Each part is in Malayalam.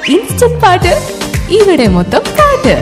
ഇൻസ്റ്റന്റ് പാട്ട് ഇവിടെ മൊത്തം പാട്ട്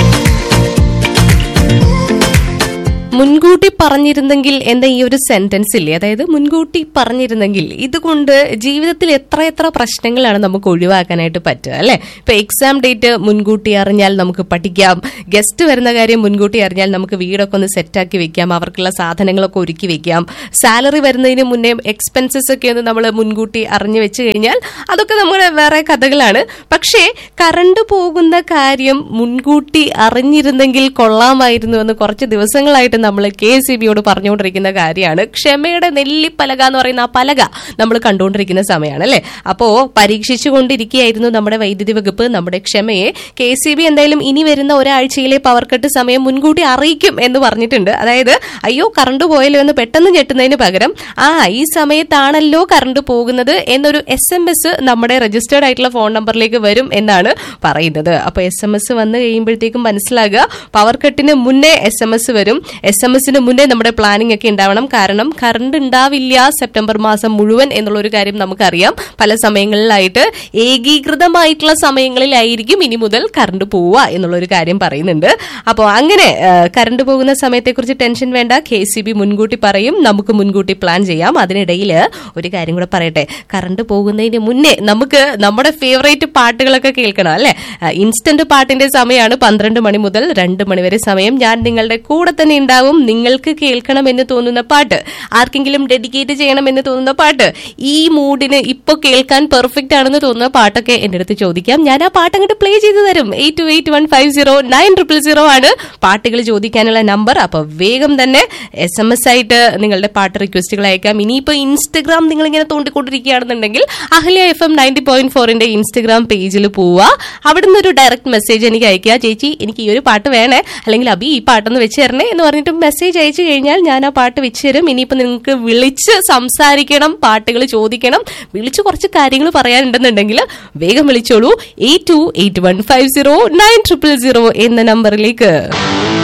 മുൻകൂട്ടി പറഞ്ഞിരുന്നെങ്കിൽ എന്ന ഈ ഒരു സെന്റൻസ് ഇല്ലേ അതായത് മുൻകൂട്ടി പറഞ്ഞിരുന്നെങ്കിൽ ഇതുകൊണ്ട് ജീവിതത്തിൽ എത്ര എത്ര പ്രശ്നങ്ങളാണ് നമുക്ക് ഒഴിവാക്കാനായിട്ട് പറ്റുക അല്ലെ ഇപ്പൊ എക്സാം ഡേറ്റ് മുൻകൂട്ടി അറിഞ്ഞാൽ നമുക്ക് പഠിക്കാം ഗസ്റ്റ് വരുന്ന കാര്യം മുൻകൂട്ടി അറിഞ്ഞാൽ നമുക്ക് വീടൊക്കെ ഒന്ന് സെറ്റാക്കി വെക്കാം അവർക്കുള്ള സാധനങ്ങളൊക്കെ ഒരുക്കി വെക്കാം സാലറി വരുന്നതിന് മുന്നേ എക്സ്പെൻസസ് ഒക്കെ ഒന്ന് നമ്മൾ മുൻകൂട്ടി അറിഞ്ഞു വെച്ച് കഴിഞ്ഞാൽ അതൊക്കെ നമ്മുടെ വേറെ കഥകളാണ് പക്ഷേ കറണ്ട് പോകുന്ന കാര്യം മുൻകൂട്ടി അറിഞ്ഞിരുന്നെങ്കിൽ കൊള്ളാമായിരുന്നു എന്ന് കുറച്ച് ദിവസങ്ങളായിട്ട് നമ്മൾ കെ സി ബിയോട് പറഞ്ഞുകൊണ്ടിരിക്കുന്ന കാര്യമാണ് ക്ഷമയുടെ നെല്ലിപ്പലക എന്ന് പറയുന്ന ആ പലക നമ്മൾ കണ്ടുകൊണ്ടിരിക്കുന്ന സമയമാണ് അല്ലെ അപ്പോ പരീക്ഷിച്ചു കൊണ്ടിരിക്കുകയായിരുന്നു നമ്മുടെ വൈദ്യുതി വകുപ്പ് നമ്മുടെ ക്ഷമയെ കെ സി ബി എന്തായാലും ഇനി വരുന്ന ഒരാഴ്ചയിലെ പവർ കട്ട് സമയം മുൻകൂട്ടി അറിയിക്കും എന്ന് പറഞ്ഞിട്ടുണ്ട് അതായത് അയ്യോ കറണ്ട് പോയല്ലോ എന്ന് പെട്ടെന്ന് ഞെട്ടുന്നതിന് പകരം ആ ഈ സമയത്താണല്ലോ കറണ്ട് പോകുന്നത് എന്നൊരു എസ് എം എസ് നമ്മുടെ രജിസ്റ്റേർഡ് ആയിട്ടുള്ള ഫോൺ നമ്പറിലേക്ക് വരും എന്നാണ് പറയുന്നത് അപ്പൊ എസ് എം എസ് വന്നു കഴിയുമ്പോഴത്തേക്കും മനസ്സിലാകുക പവർ കട്ടിന് മുന്നേ എസ് എം എസ് വരും എസ് എം എസിന് മുന്നേ നമ്മുടെ പ്ലാനിംഗ് ഒക്കെ ഉണ്ടാവണം കാരണം കറണ്ട് ഉണ്ടാവില്ല സെപ്റ്റംബർ മാസം മുഴുവൻ എന്നുള്ള ഒരു കാര്യം നമുക്കറിയാം പല സമയങ്ങളിലായിട്ട് ഏകീകൃതമായിട്ടുള്ള സമയങ്ങളിലായിരിക്കും ഇനി മുതൽ കറണ്ട് പോവുക എന്നുള്ള ഒരു കാര്യം പറയുന്നുണ്ട് അപ്പോൾ അങ്ങനെ ആ, കറണ്ട് പോകുന്ന സമയത്തെക്കുറിച്ച് ടെൻഷൻ വേണ്ട കെ സി ബി മുൻകൂട്ടി പറയും നമുക്ക് മുൻകൂട്ടി പ്ലാൻ ചെയ്യാം അതിനിടയിൽ ഒരു കാര്യം കൂടെ പറയട്ടെ കറണ്ട് പോകുന്നതിന് മുന്നേ നമുക്ക് നമ്മുടെ ഫേവറേറ്റ് പാട്ടുകളൊക്കെ കേൾക്കണം അല്ലെ ഇൻസ്റ്റന്റ് പാട്ടിന്റെ സമയമാണ് പന്ത്രണ്ട് മണി മുതൽ രണ്ട് മണി വരെ സമയം ഞാൻ നിങ്ങളുടെ കൂടെ തന്നെ ഉണ്ടാവും നിങ്ങൾക്ക് കേൾക്കണമെന്ന് തോന്നുന്ന പാട്ട് ആർക്കെങ്കിലും ഡെഡിക്കേറ്റ് ചെയ്യണമെന്ന് തോന്നുന്ന പാട്ട് ഈ മൂഡിന് ഇപ്പൊ കേൾക്കാൻ പെർഫെക്റ്റ് ആണെന്ന് തോന്നുന്ന പാട്ടൊക്കെ എന്റെ അടുത്ത് ചോദിക്കാം ഞാൻ ആ പാട്ട് അങ്ങോട്ട് പ്ലേ ചെയ്തു തരും eight two eight one five zero nine triple zero ആണ് പാട്ടുകൾ ചോദിക്കാനുള്ള നമ്പർ അപ്പൊ വേഗം തന്നെ എസ് എം എസ് ആയിട്ട് നിങ്ങളുടെ പാട്ട് റിക്വസ്റ്റുകൾ അയക്കാം ഇനിയിപ്പോ ഇൻസ്റ്റഗ്രാം നിങ്ങൾ ഇങ്ങനെ തോണ്ടിക്കൊണ്ടിരിക്കുകയാണെന്നുണ്ടെങ്കിൽ Ahalya F M ninety point ഫോറിന്റെ ഇൻസ്റ്റഗ്രാം പേജിൽ പോവുക അവിടുന്ന് ഒരു ഡയറക്റ്റ് മെസ്സേജ് എനിക്ക് അയക്കുക ചേച്ചി എനിക്ക് ഈ ഒരു പാട്ട് വേണേ അല്ലെങ്കിൽ അബി ഈ പാട്ടൊന്ന് വെച്ച് തരണേ എന്ന് പറഞ്ഞിട്ട് മെസ്സേജ് അയച്ചു കഴിഞ്ഞാൽ ഞാൻ ആ പാട്ട് വെച്ച് തരും ഇനിയിപ്പോ നിങ്ങൾക്ക് വിളിച്ച് സംസാരിക്കണം പാട്ടുകൾ ചോദിക്കണം വിളിച്ച് കുറച്ച് കാര്യങ്ങൾ പറയാനുണ്ടെന്നുണ്ടെങ്കിൽ വേഗം വിളിച്ചോളൂ eight two eight one five zero nine triple zero എന്ന നമ്പറിലേക്ക്